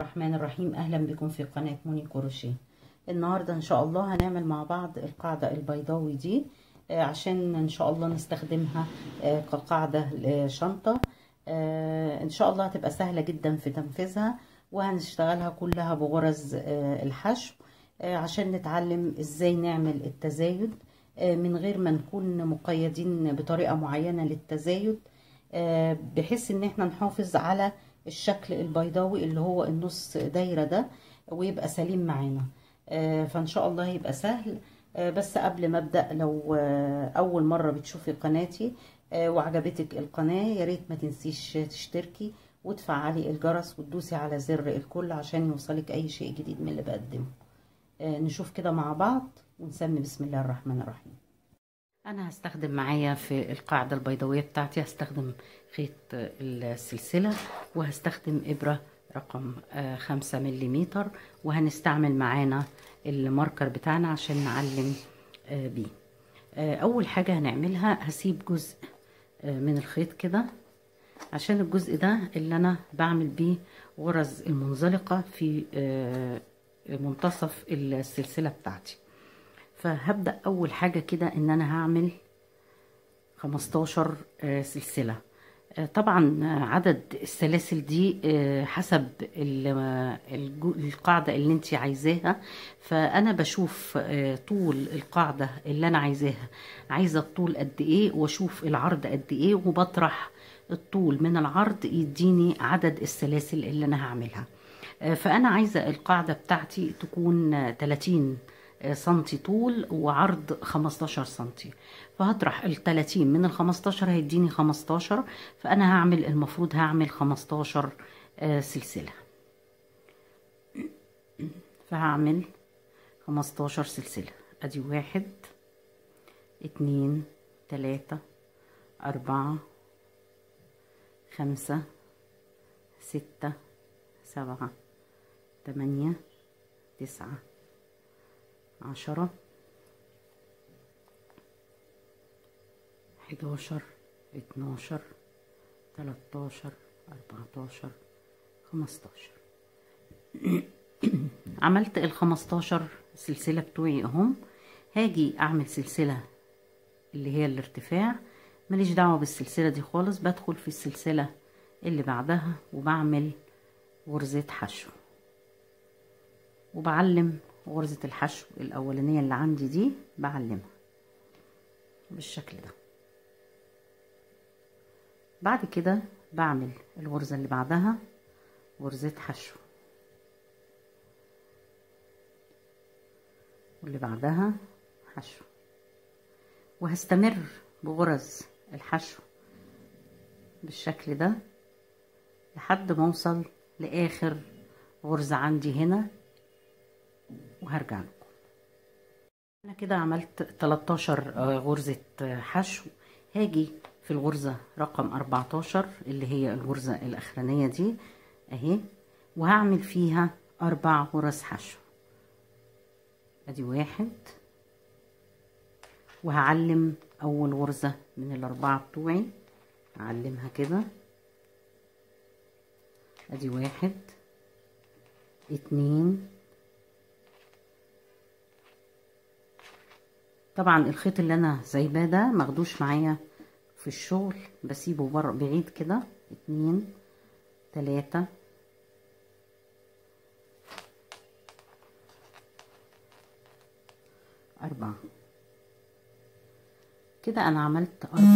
الرحمن الرحيم اهلا بكم في قناة موني كروشيه النهاردة ان شاء الله هنعمل مع بعض القاعدة البيضاوي دي آه، عشان ان شاء الله نستخدمها آه، كقاعدة شنطة ان شاء الله هتبقى سهلة جدا في تنفيذها وهنشتغلها كلها بغرز آه، الحشو عشان نتعلم ازاي نعمل التزايد من غير ما نكون مقيدين بطريقة معينة للتزايد بحيث ان احنا نحافظ على الشكل البيضاوي اللي هو النص دايرة ده ويبقى سليم معانا فان شاء الله يبقى سهل بس قبل ما ابدا لو اول مره بتشوفي قناتي وعجبتك القناه يا ريت ما تنسيش تشتركي وتفعلي الجرس وتدوسي على زر الكل عشان يوصلك اي شيء جديد من اللي بقدمه نشوف كده مع بعض ونسمي بسم الله الرحمن الرحيم انا هستخدم معايا في القاعدة البيضاوية بتاعتي هستخدم خيط السلسلة وهستخدم ابرة رقم خمسة مليمتر وهنستعمل معانا الماركر بتاعنا عشان نعلم بيه اول حاجة هنعملها هسيب جزء من الخيط كده عشان الجزء ده اللي انا بعمل بيه غرز المنزلقة في منتصف السلسلة بتاعتي فهبدأ أول حاجة كده إن أنا هعمل خمستاشر سلسلة طبعا عدد السلاسل دي حسب القاعدة اللي انت عايزاها فأنا بشوف طول القاعدة اللي أنا عايزاها عايزة الطول قد إيه وأشوف العرض قد إيه وبطرح الطول من العرض يديني عدد السلاسل اللي أنا هعملها فأنا عايزة القاعدة بتاعتي تكون 30 سنتي طول وعرض 15 سنتي فهطرح ال 30 من ال 15 هيديني 15 فانا هعمل المفروض هعمل 15 سلسلة فهعمل 15 سلسلة ادي واحد اتنين تلاتة اربعة خمسة ستة سبعة تمانية تسعة عشرة حداشر اتناشر تلاتاشر اربعتاشر خمستاشر عملت الخمستاشر سلسلة بتوعي اهم هاجي اعمل سلسلة اللي هي الارتفاع ماليش دعوة بالسلسلة دي خالص بدخل في السلسلة اللي بعدها وبعمل غرزة حشو وبعلم غرزة الحشو الأولانية اللي عندي دي بعلمها بالشكل ده بعد كده بعمل الغرزة اللي بعدها غرزة حشو واللي بعدها حشو وهستمر بغرز الحشو بالشكل ده لحد ما اوصل لاخر غرزة عندي هنا وهرجع لكم انا كده عملت 13 غرزة حشو هاجي في الغرزة رقم 14 اللي هي الغرزة الاخرانية دي اهي وهعمل فيها اربع غرز حشو ادي واحد وهعلم اول غرزة من الاربعة بتوعي اعلمها كده ادي واحد اتنين طبعا الخيط اللي انا سايباه ده ماخدوش معايا في الشغل بسيبه بره بعيد كده اتنين تلاتة أربعة كده أنا عملت أربع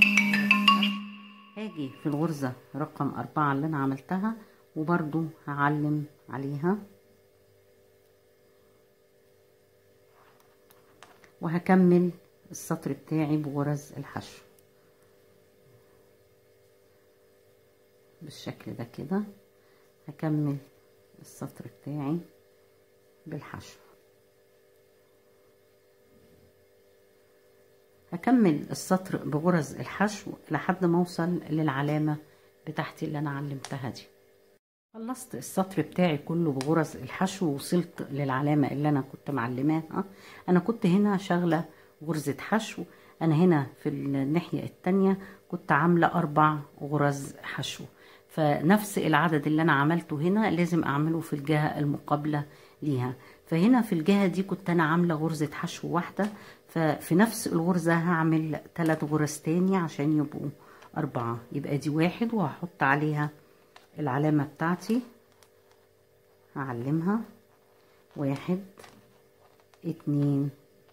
هاجي في الغرزة رقم أربعة اللي أنا عملتها وبرضو هعلم عليها وهكمل السطر بتاعي بغرز الحشو بالشكل ده كده هكمل السطر بتاعي بالحشو هكمل السطر بغرز الحشو لحد ما اوصل للعلامة بتاعتي اللي انا علمتها دي خلصت السطر بتاعي كله بغرز الحشو ووصلت للعلامة اللي انا كنت معلماها انا كنت هنا شغلة غرزة حشو انا هنا في الناحية التانية كنت عاملة اربع غرز حشو فنفس العدد اللي انا عملته هنا لازم اعمله في الجهة المقابلة ليها فهنا في الجهة دي كنت انا عاملة غرزة حشو واحدة ففي نفس الغرزة هعمل ثلاث غرز تاني عشان يبقوا أربعة يبقى دي واحد وهحط عليها العلامة بتاعتي هعلمها واحد اتنين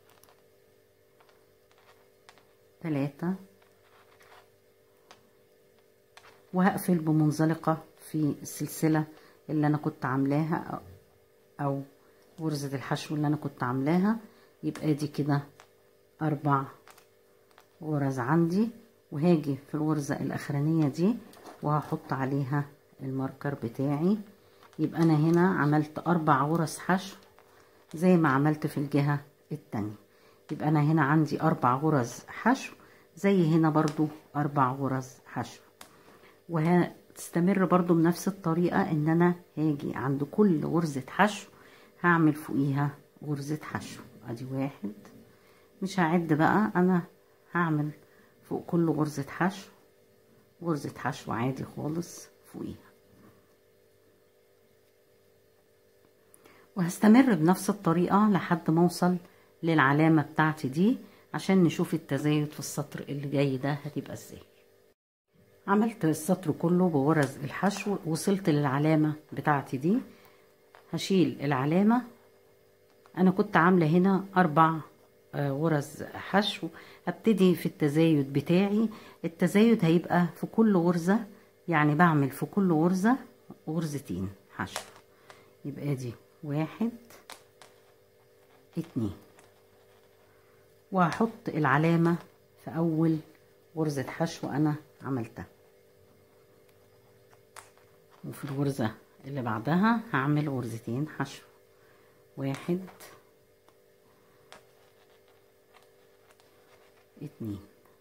تلاتة وهقفل بمنزلقة في السلسلة اللي أنا كنت عاملاها أو غرزة الحشو اللي أنا كنت عاملاها يبقى دي كده أربع غرز عندي وهاجي في الغرزة الأخرانية دي وهحط عليها الماركر بتاعي يبقى أنا هنا عملت أربع غرز حشو زي ما عملت في الجهة التانية يبقى أنا هنا عندي أربع غرز حشو زي هنا برضو أربع غرز حشو وهتستمر برضو بنفس الطريقة إن أنا هاجي عند كل غرزة حشو هعمل فوقيها غرزة حشو أدي واحد مش هعد بقى أنا هعمل فوق كل غرزة حشو غرزة حشو عادي خالص فوقيها وهستمر بنفس الطريقة لحد ما اوصل للعلامة بتاعتي دي عشان نشوف التزايد في السطر اللي جاي ده هتبقى ازاي عملت السطر كله بغرز الحشو وصلت للعلامة بتاعتي دي هشيل العلامة انا كنت عاملة هنا اربع غرز حشو هبتدي في التزايد بتاعي التزايد هيبقى في كل غرزة يعني بعمل في كل غرزة غرزتين حشو يبقى دي واحد اتنين وهحط العلامة في أول غرزة حشو أنا عملتها وفي الغرزة اللي بعدها هعمل غرزتين حشو واحد اتنين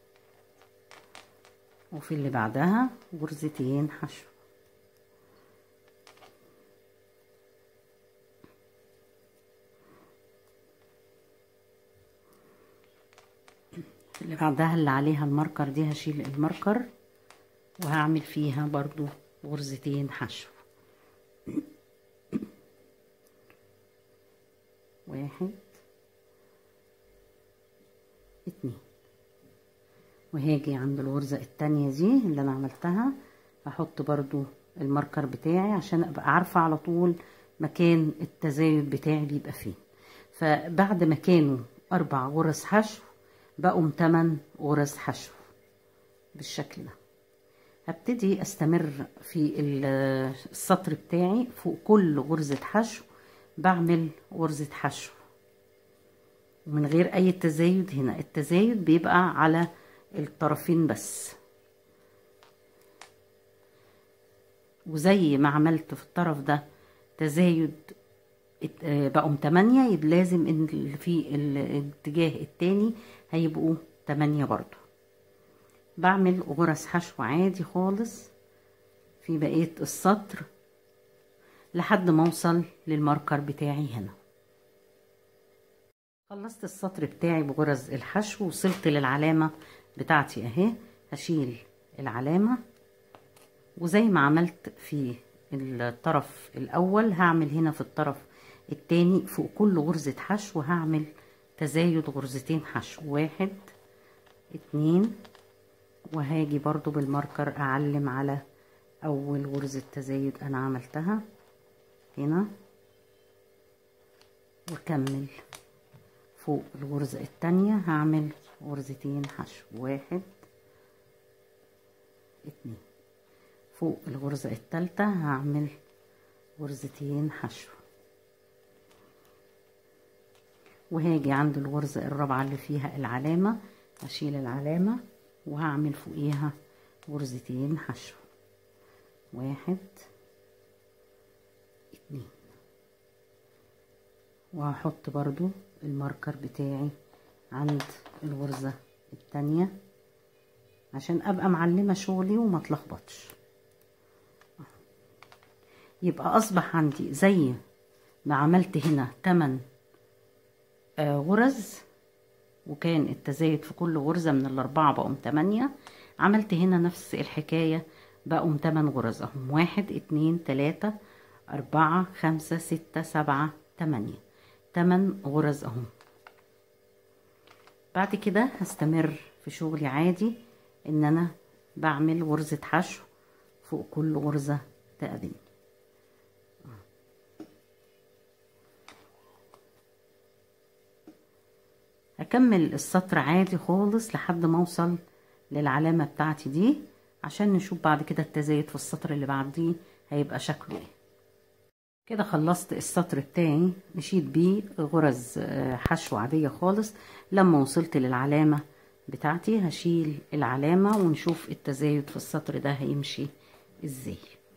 وفي اللي بعدها غرزتين حشو اللي بعدها اللي عليها الماركر دي هشيل الماركر وهعمل فيها برضو غرزتين حشو واحد اتنين وهاجي عند الغرزة التانية دي اللي انا عملتها هحط برضو الماركر بتاعي عشان ابقى عارفة على طول مكان التزايد بتاعي بيبقى فين فبعد ما كانوا اربع غرز حشو بقوا تمن غرز حشو بالشكل ده هبتدي استمر في السطر بتاعي فوق كل غرزة حشو بعمل غرزة حشو من غير اي تزايد هنا التزايد بيبقى على الطرفين بس وزي ما عملت في الطرف ده تزايد بقوا تمانية يبقى لازم ان في الاتجاه التاني هيبقوا تمانية برضو بعمل غرز حشو عادي خالص في بقية السطر لحد ما اوصل للماركر بتاعي هنا خلصت السطر بتاعي بغرز الحشو وصلت للعلامة بتاعتي اهي هشيل العلامة وزي ما عملت في الطرف الاول هعمل هنا في الطرف التاني فوق كل غرزة حشو هعمل تزايد غرزتين حشو واحد اتنين وهاجي برضو بالماركر اعلم على اول غرزة تزايد انا عملتها هنا واكمل فوق الغرزة التانية هعمل غرزتين حشو واحد اتنين فوق الغرزة التالتة هعمل غرزتين حشو وهاجي عند الغرزة الرابعة اللي فيها العلامة هشيل العلامة وهعمل فوقيها غرزتين حشو واحد اتنين وهحط برضو الماركر بتاعي عند الغرزة التانية عشان ابقى معلمة شغلي وما اتلخبطش يبقى اصبح عندي زي ما عملت هنا 8 آه غرز وكان التزايد في كل غرزة من الأربعة بقوا تمانية عملت هنا نفس الحكاية بقوا 8 غرز اهم واحد اتنين تلاتة أربعة خمسة ستة سبعة تمانية تمن غرز اهم بعد كده هستمر في شغلي عادي ان انا بعمل غرزة حشو فوق كل غرزة تقابلني هكمل السطر عادي خالص لحد ما اوصل للعلامة بتاعتي دي عشان نشوف بعد كده التزايد في السطر اللي بعديه هيبقى شكله ايه كده خلصت السطر بتاعي مشيت بيه غرز حشو عادية خالص لما وصلت للعلامة بتاعتي هشيل العلامة ونشوف التزايد في السطر ده هيمشي ازاي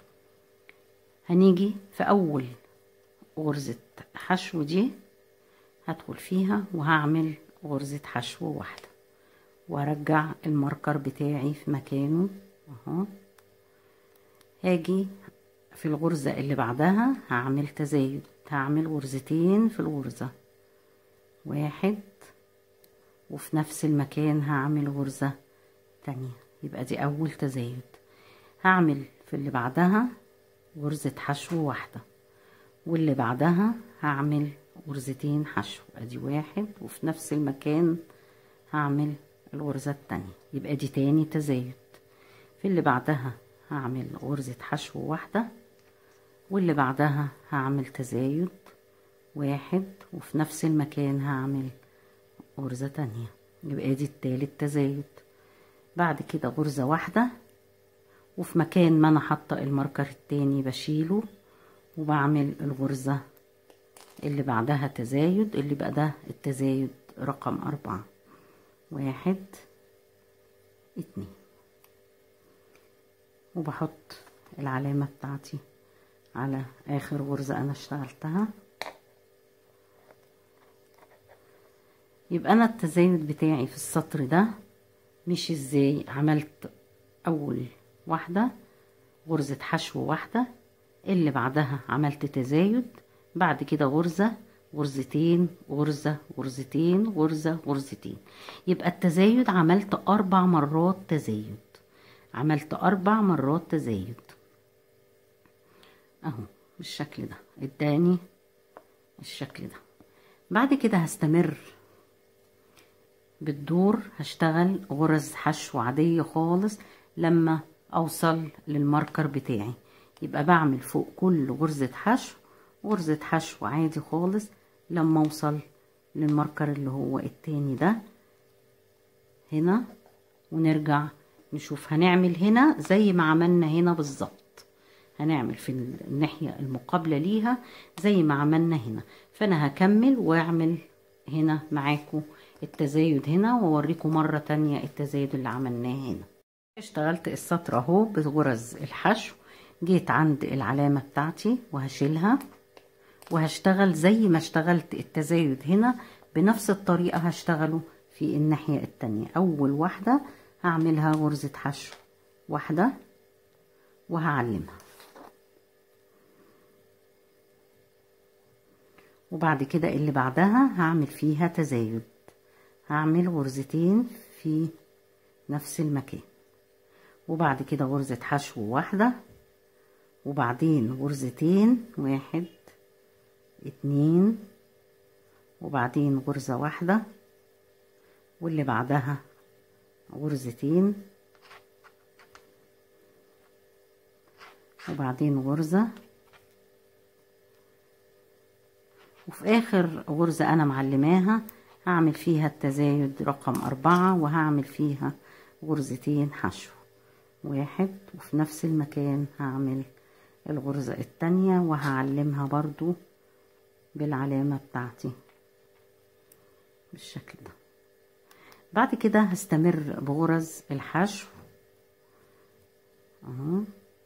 هنيجي في اول غرزة حشو دي هدخل فيها وهعمل غرزة حشو واحدة وارجع الماركر بتاعي في مكانه اهو هاجي في الغرزة اللي بعدها هعمل تزايد هعمل غرزتين في الغرزة واحد وفي نفس المكان هعمل غرزة تانية يبقى دي اول تزايد هعمل في اللي بعدها غرزة حشو واحدة واللي بعدها هعمل غرزتين حشو ادي واحد وفي نفس المكان هعمل الغرزة التانية يبقى دي تاني تزايد في اللي بعدها هعمل غرزة حشو واحدة واللي بعدها هعمل تزايد واحد وفي نفس المكان هعمل غرزة تانية يبقى دي التالت تزايد بعد كده غرزة واحدة وفي مكان ما انا حاطة الماركر التاني بشيله وبعمل الغرزة اللي بعدها تزايد اللي بقى ده التزايد رقم أربعة واحد اتنين وبحط العلامة بتاعتي على آخر غرزة أنا اشتغلتها يبقى أنا التزايد بتاعي في السطر ده مش ازاي عملت أول واحدة غرزة حشو واحدة اللي بعدها عملت تزايد بعد كده غرزة غرزتين غرزة غرزتين غرزة غرزتين يبقى التزايد عملت أربع مرات تزايد عملت أربع مرات تزايد أهو بالشكل ده اداني الشكل ده بعد كده هستمر بالدور هشتغل غرز حشو عادية خالص لما أوصل للماركر بتاعي يبقى بعمل فوق كل غرزة حشو غرزة حشو عادي خالص لما اوصل للماركر اللي هو التاني ده هنا ونرجع نشوف هنعمل هنا زي ما عملنا هنا بالظبط هنعمل في الناحية المقابلة ليها زي ما عملنا هنا فانا هكمل واعمل هنا معاكم التزايد هنا واوريكم مرة تانية التزايد اللي عملناه هنا اشتغلت السطر اهو بغرز الحشو جيت عند العلامة بتاعتي وهشيلها وهشتغل زي ما اشتغلت التزايد هنا بنفس الطريقة هشتغله في الناحية التانية أول واحدة هعملها غرزة حشو واحدة وهعلمها وبعد كده اللي بعدها هعمل فيها تزايد هعمل غرزتين في نفس المكان وبعد كده غرزة حشو واحدة وبعدين غرزتين واحد اتنين وبعدين غرزة واحدة واللي بعدها غرزتين وبعدين غرزة وفي آخر غرزة أنا معلماها هعمل فيها التزايد رقم أربعة وهعمل فيها غرزتين حشو واحد وفي نفس المكان هعمل الغرزة التانية وهعلمها برضو بالعلامة بتاعتي بالشكل ده بعد كده هستمر بغرز الحشو اهو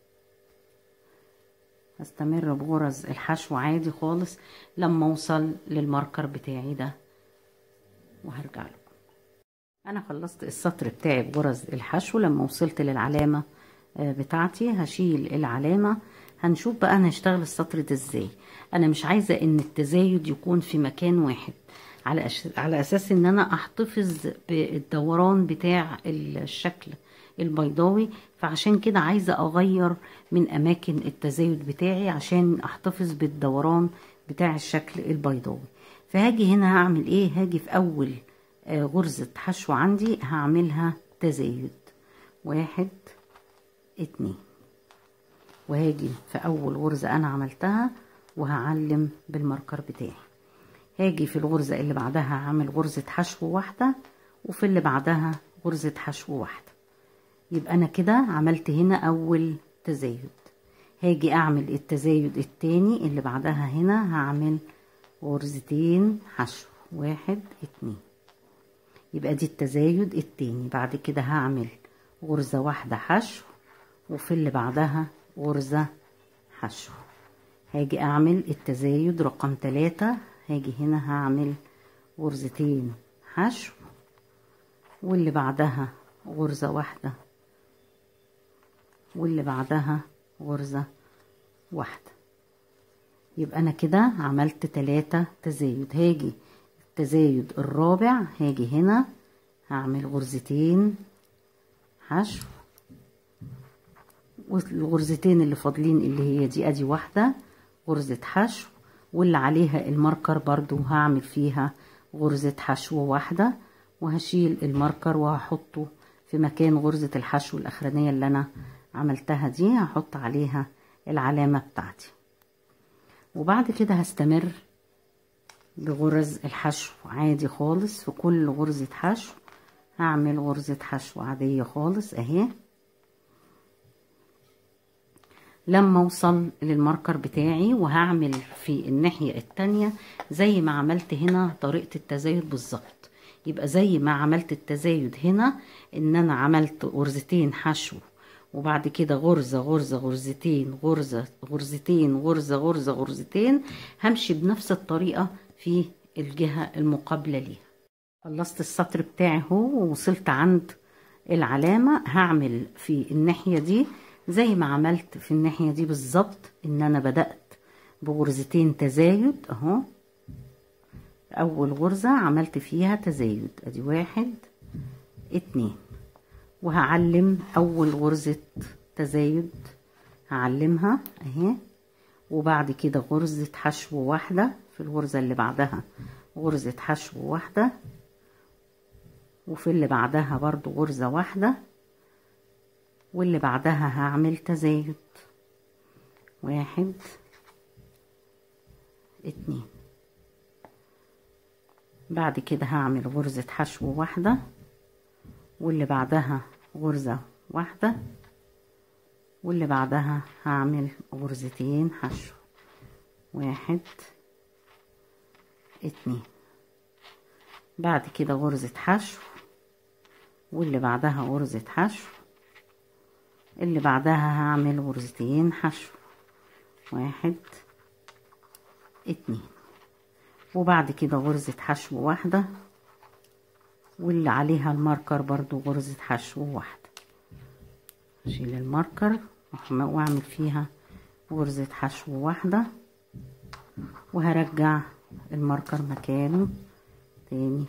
هستمر بغرز الحشو عادي خالص لما اوصل للماركر بتاعي ده وهرجع لكم انا خلصت السطر بتاعي بغرز الحشو لما وصلت للعلامة بتاعتي هشيل العلامة هنشوف بقى انا هشتغل السطر ده ازاي انا مش عايزة ان التزايد يكون في مكان واحد على أش... على اساس ان انا احتفظ بالدوران بتاع الشكل البيضاوي فعشان كده عايزة اغير من اماكن التزايد بتاعي عشان احتفظ بالدوران بتاع الشكل البيضاوي فهاجي هنا هعمل ايه هاجي في اول آه غرزة حشو عندي هعملها تزايد واحد اتنين وهاجي في اول غرزة انا عملتها وهعلم بالماركر بتاعي هاجي في الغرزة اللي بعدها هعمل غرزة حشو واحدة وفي اللي بعدها غرزة حشو واحدة يبقى انا كده عملت هنا اول تزايد هاجي اعمل التزايد التاني اللي بعدها هنا هعمل غرزتين حشو واحد اتنين يبقى دي التزايد التاني بعد كده هعمل غرزة واحدة حشو وفي اللي بعدها غرزة حشو هاجي اعمل التزايد رقم تلاتة هاجي هنا هعمل غرزتين حشو واللي بعدها غرزة واحدة واللي بعدها غرزة واحدة يبقى انا كده عملت تلاتة تزايد هاجي التزايد الرابع هاجي هنا هعمل غرزتين حشو والغرزتين اللي فاضلين اللي هي دي ادي واحدة غرزة حشو واللي عليها الماركر برضو هعمل فيها غرزة حشو واحدة وهشيل الماركر وهحطه في مكان غرزة الحشو الاخرانية اللي انا عملتها دي هحط عليها العلامة بتاعتي وبعد كده هستمر بغرز الحشو عادي خالص في كل غرزة حشو هعمل غرزة حشو عادية خالص اهي لما اوصل للماركر بتاعي وهعمل في الناحية التانية زي ما عملت هنا طريقة التزايد بالظبط يبقى زي ما عملت التزايد هنا ان انا عملت غرزتين حشو وبعد كده غرزة غرزة غرزتين غرزة غرزتين غرزة غرزة غرزتين همشي بنفس الطريقة في الجهة المقابلة ليها خلصت السطر بتاعي اهو ووصلت عند العلامة هعمل في الناحية دي زي ما عملت في الناحية دي بالظبط ان انا بدأت بغرزتين تزايد اهو اول غرزة عملت فيها تزايد ادي واحد اتنين وهعلم اول غرزة تزايد هعلمها اهي وبعد كده غرزة حشو واحدة في الغرزة اللي بعدها غرزة حشو واحدة وفي اللي بعدها برضو غرزة واحدة واللي بعدها هعمل تزايد واحد اتنين بعد كده هعمل غرزة حشو واحدة واللي بعدها غرزة واحدة واللي بعدها هعمل غرزتين حشو واحد اتنين بعد كده غرزة حشو واللي بعدها غرزة حشو اللي بعدها هعمل غرزتين حشو واحد اتنين وبعد كده غرزة حشو واحدة واللي عليها الماركر برضو غرزة حشو واحدة اشيل الماركر واعمل فيها غرزة حشو واحدة وهرجع الماركر مكانه تاني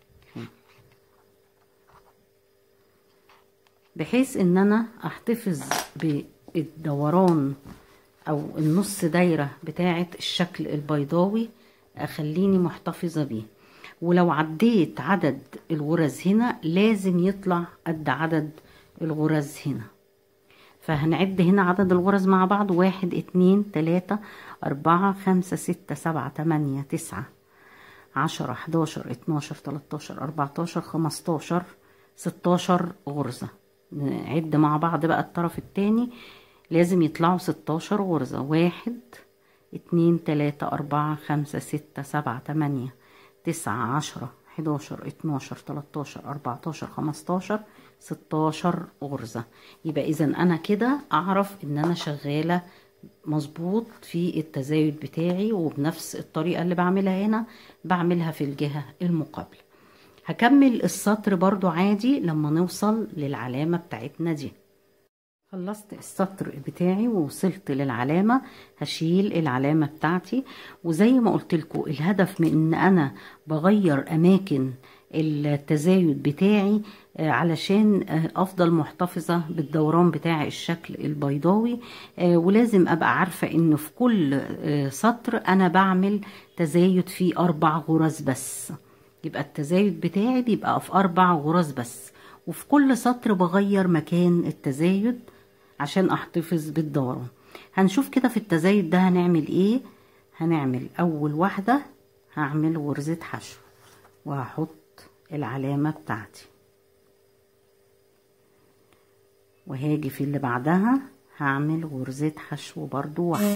بحيث ان انا احتفظ بالدوران او النص دايرة بتاعة الشكل البيضاوي اخليني محتفظة بيه ولو عديت عدد الغرز هنا لازم يطلع قد عدد الغرز هنا فهنعد هنا عدد الغرز مع بعض واحد اتنين تلاتة اربعة خمسة ستة سبعة تمانية تسعة عشرة حداشر اتناشر تلاتاشر اربعتاشر خمستاشر ستاشر غرزة نعد مع بعض بقى الطرف التاني لازم يطلعوا ستاشر غرزة واحد اتنين تلاتة اربعة خمسة ستة سبعة تمانية تسعة عشرة حداشر اتناشر تلاتاشر اربعتاشر خمستاشر ستاشر غرزة يبقى اذا انا كده اعرف ان انا شغالة مظبوط في التزايد بتاعي وبنفس الطريقة اللي بعملها هنا بعملها في الجهة المقابلة هكمل السطر برضو عادي لما نوصل للعلامة بتاعتنا دي خلصت السطر بتاعي ووصلت للعلامة هشيل العلامة بتاعتي وزي ما قلت لكم الهدف من ان انا بغير اماكن التزايد بتاعي علشان افضل محتفظة بالدوران بتاع الشكل البيضاوي ولازم ابقى عارفة ان في كل سطر انا بعمل تزايد في اربع غرز بس يبقى التزايد بتاعي بيبقى في اربع غرز بس وفي كل سطر بغير مكان التزايد عشان احتفظ بالدوران هنشوف كده في التزايد ده هنعمل ايه هنعمل اول واحدة هعمل غرزة حشو وهحط العلامة بتاعتي وهاجي في اللي بعدها هعمل غرزة حشو برضو واحدة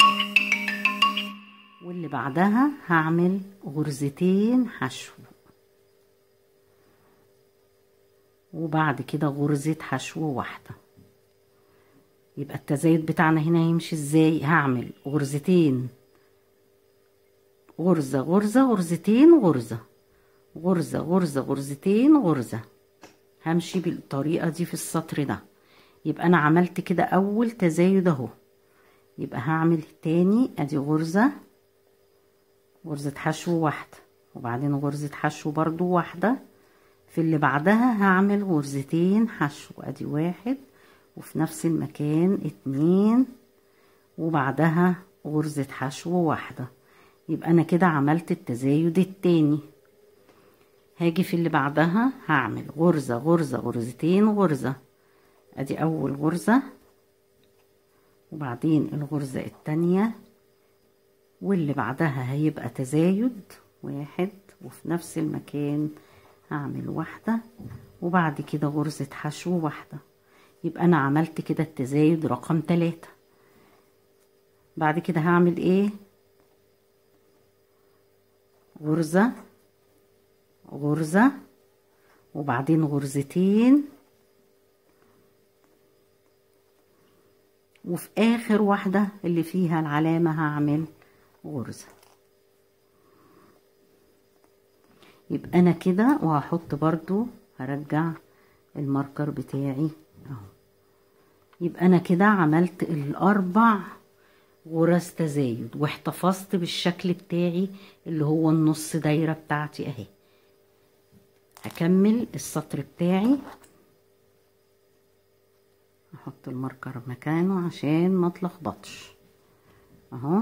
واللي بعدها هعمل غرزتين حشو وبعد كده غرزة حشو واحدة يبقى التزايد بتاعنا هنا يمشي ازاي هعمل غرزتين غرزة غرزة غرزتين غرزة غرزة غرزة غرزتين غرزة همشي بالطريقة دي في السطر ده يبقى انا عملت كده اول تزايد اهو يبقى هعمل تاني ادي غرزة غرزة حشو واحدة وبعدين غرزة حشو برضو واحدة في اللي بعدها هعمل غرزتين حشو ادي واحد وفي نفس المكان اتنين وبعدها غرزة حشو واحدة يبقى انا كده عملت التزايد التاني هاجي في اللي بعدها هعمل غرزة غرزة غرزتين غرزة ادي اول غرزة وبعدين الغرزة التانية واللي بعدها هيبقى تزايد واحد وفي نفس المكان هعمل واحدة وبعد كده غرزة حشو واحدة يبقى انا عملت كده التزايد رقم تلاتة بعد كده هعمل ايه غرزة غرزة وبعدين غرزتين وفي اخر واحدة اللي فيها العلامة هعمل غرزة يبقى انا كده وهحط برضو هرجع الماركر بتاعي اهو يبقى انا كده عملت الاربع غرز تزايد واحتفظت بالشكل بتاعي اللي هو النص دايرة بتاعتي اهي هكمل السطر بتاعي احط الماركر مكانه عشان ما اتلخبطش اهو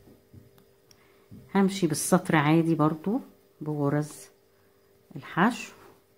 همشي بالسطر عادي برضو بغرز الحشو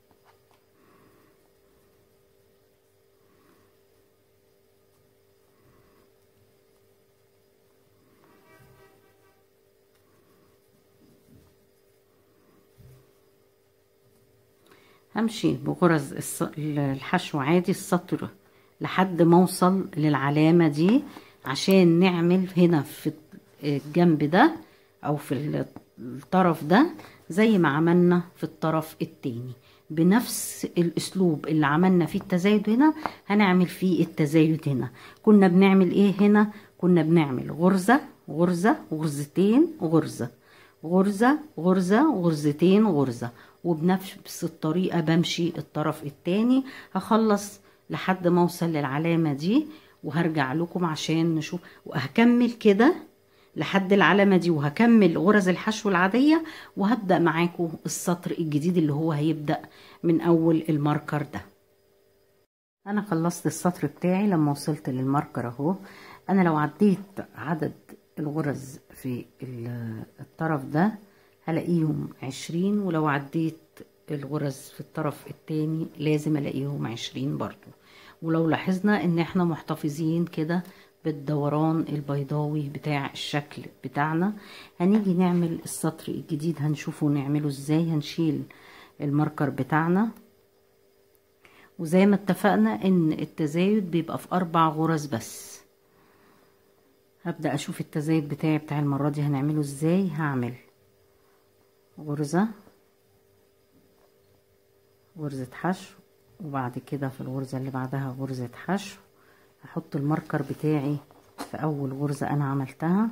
همشي بغرز الحشو عادي السطر لحد ما اوصل للعلامة دي عشان نعمل هنا في الجنب ده او في الطرف ده زي ما عملنا في الطرف التاني بنفس الاسلوب اللي عملنا فيه التزايد هنا هنعمل فيه التزايد هنا كنا بنعمل ايه هنا كنا بنعمل غرزة غرزة غرزتين غرزة غرزة غرزة غرزتين غرزة وبنفس الطريقة بمشي الطرف التاني هخلص لحد ما اوصل للعلامة دي وهرجع لكم عشان نشوف وهكمل كده لحد العلامة دي وهكمل غرز الحشو العادية وهبدأ معاكم السطر الجديد اللي هو هيبدأ من أول الماركر ده أنا خلصت السطر بتاعي لما وصلت للماركر أهو أنا لو عديت عدد الغرز في الطرف ده هلاقيهم عشرين ولو عديت الغرز في الطرف التاني لازم الاقيهم عشرين برضو ولو لاحظنا ان احنا محتفظين كده بالدوران البيضاوي بتاع الشكل بتاعنا هنيجي نعمل السطر الجديد هنشوفه نعمله ازاي هنشيل الماركر بتاعنا وزي ما اتفقنا ان التزايد بيبقى في اربع غرز بس هبدأ اشوف التزايد بتاعي بتاع المرة دي هنعمله ازاي هعمل غرزة غرزة حشو وبعد كده في الغرزة اللي بعدها غرزة حشو هحط الماركر بتاعي في اول غرزة انا عملتها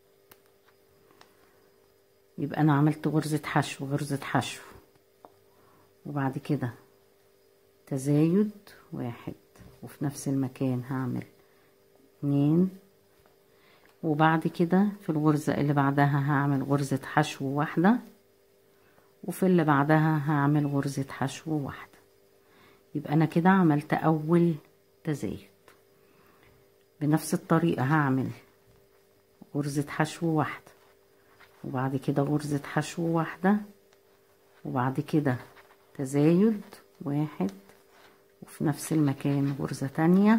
يبقى انا عملت غرزة حشو غرزة حشو وبعد كده تزايد واحد وفي نفس المكان هعمل اتنين وبعد كده في الغرزة اللي بعدها هعمل غرزة حشو واحدة وفي اللي بعدها هعمل غرزة حشو واحدة يبقى انا كده عملت اول تزايد بنفس الطريقة هعمل غرزة حشو واحدة وبعد كده غرزة حشو واحدة وبعد كده تزايد واحد وفي نفس المكان غرزة تانية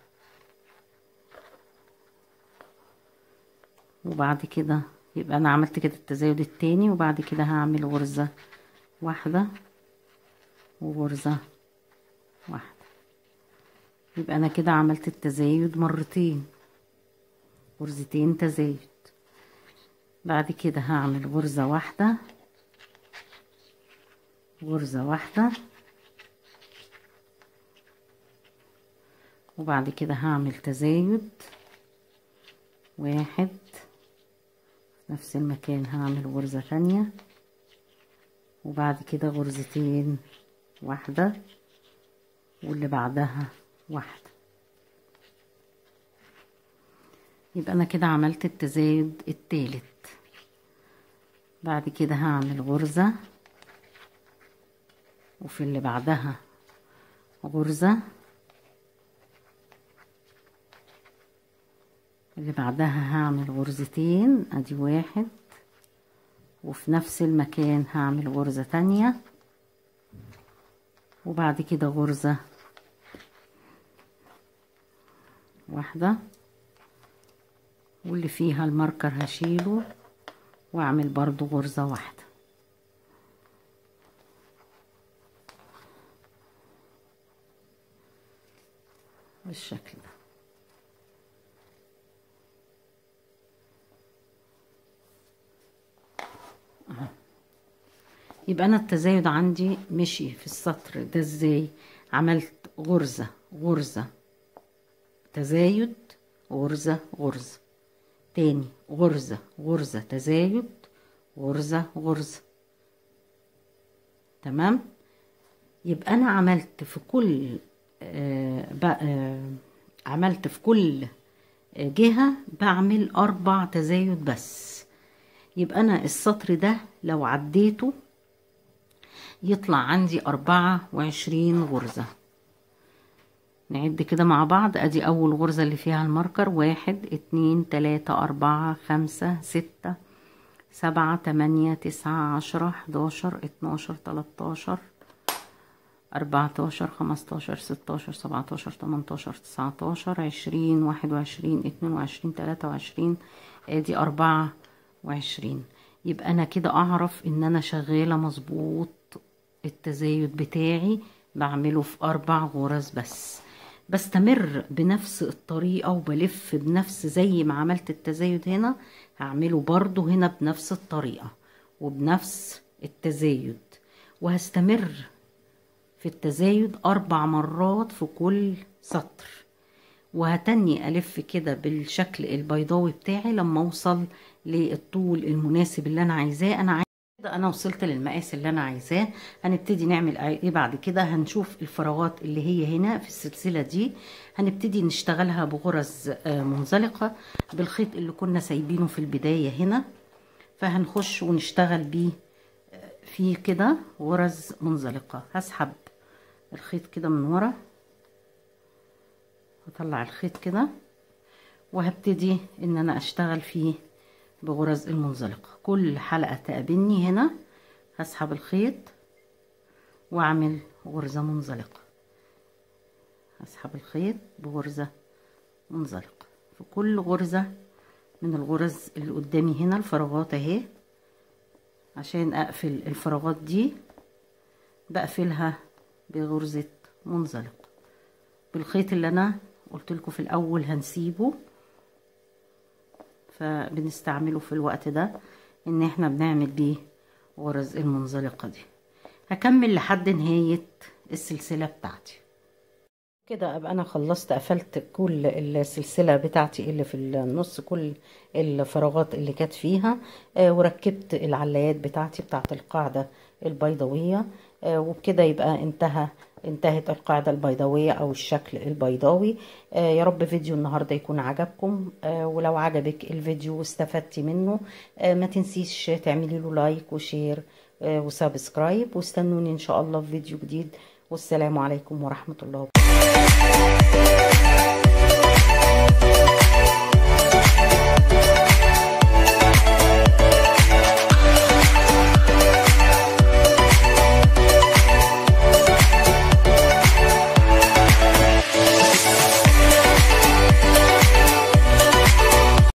وبعد كده يبقى انا عملت كده التزايد التاني وبعد كده هعمل غرزة واحدة وغرزة واحدة يبقى انا كده عملت التزايد مرتين غرزتين تزايد بعد كده هعمل غرزة واحدة غرزة واحدة وبعد كده هعمل تزايد واحد في نفس المكان هعمل غرزة تانية وبعد كده غرزتين واحدة واللي بعدها واحدة يبقى انا كده عملت التزايد التالت بعد كده هعمل غرزة وفي اللي بعدها غرزة اللي بعدها هعمل غرزتين ادي واحد وفي نفس المكان هعمل غرزة تانية وبعد كده غرزة واحدة واللي فيها الماركر هشيله واعمل برضو غرزة واحدة بالشكل ده يبقى انا التزايد عندي مشي في السطر ده ازاي عملت غرزة غرزة تزايد غرزة غرزة تاني غرزة غرزة تزايد غرزة غرزة تمام يبقى انا عملت في كل آه آه عملت في كل جهة بعمل اربع تزايد بس يبقى انا السطر ده لو عديته يطلع عندي أربعة وعشرين غرزة نعد كده مع بعض ادي اول غرزة اللي فيها الماركر واحد اتنين تلاتة اربعة خمسة ستة سبعة تمانية تسعة عشرة حداشر اتناشر تلاتاشر اربعتاشر خمستاشر ستاشر سبعتاشر تمنتاشر تسعتاشر عشرين واحد وعشرين اتنين وعشرين تلاتة وعشرين ادي اربعة وعشرين يبقى انا كده اعرف ان انا شغالة مظبوط التزايد بتاعي بعمله في اربع غرز بس بستمر بنفس الطريقة وبلف بنفس زي ما عملت التزايد هنا هعمله برضو هنا بنفس الطريقة وبنفس التزايد وهستمر في التزايد أربع مرات في كل سطر وهتني ألف كده بالشكل البيضاوي بتاعي لما أوصل للطول المناسب اللي أنا عايزاه أنا عايزة كده انا وصلت للمقاس اللي انا عايزاه هنبتدي نعمل ايه بعد كده هنشوف الفراغات اللي هي هنا في السلسله دي هنبتدي نشتغلها بغرز منزلقه بالخيط اللي كنا سايبينه في البدايه هنا فهنخش ونشتغل بيه في كده غرز منزلقه هسحب الخيط كده من ورا هطلع الخيط كده وهبتدي ان انا اشتغل فيه بغرز المنزلقة كل حلقة تقابلني هنا هسحب الخيط واعمل غرزة منزلقة هسحب الخيط بغرزة منزلقة في كل غرزة من الغرز اللي قدامي هنا الفراغات اهي عشان اقفل الفراغات دي بقفلها بغرزة منزلقة بالخيط اللي انا قلت لكم في الاول هنسيبه فبنستعمله في الوقت ده ان احنا بنعمل بيه غرز المنزلقة دي هكمل لحد نهاية السلسلة بتاعتي كده ابقى انا خلصت قفلت كل السلسلة بتاعتي اللي في النص كل الفراغات اللي كانت فيها آه وركبت العلايات بتاعتي بتاعت القاعدة البيضاوية وبكده يبقى انتهى انتهت القاعدة البيضاوية أو الشكل البيضاوي يا رب فيديو النهاردة يكون عجبكم ولو عجبك الفيديو واستفدتي منه ما تنسيش تعملي له لايك وشير وسبسكرايب واستنوني إن شاء الله في فيديو جديد والسلام عليكم ورحمة الله وبركاته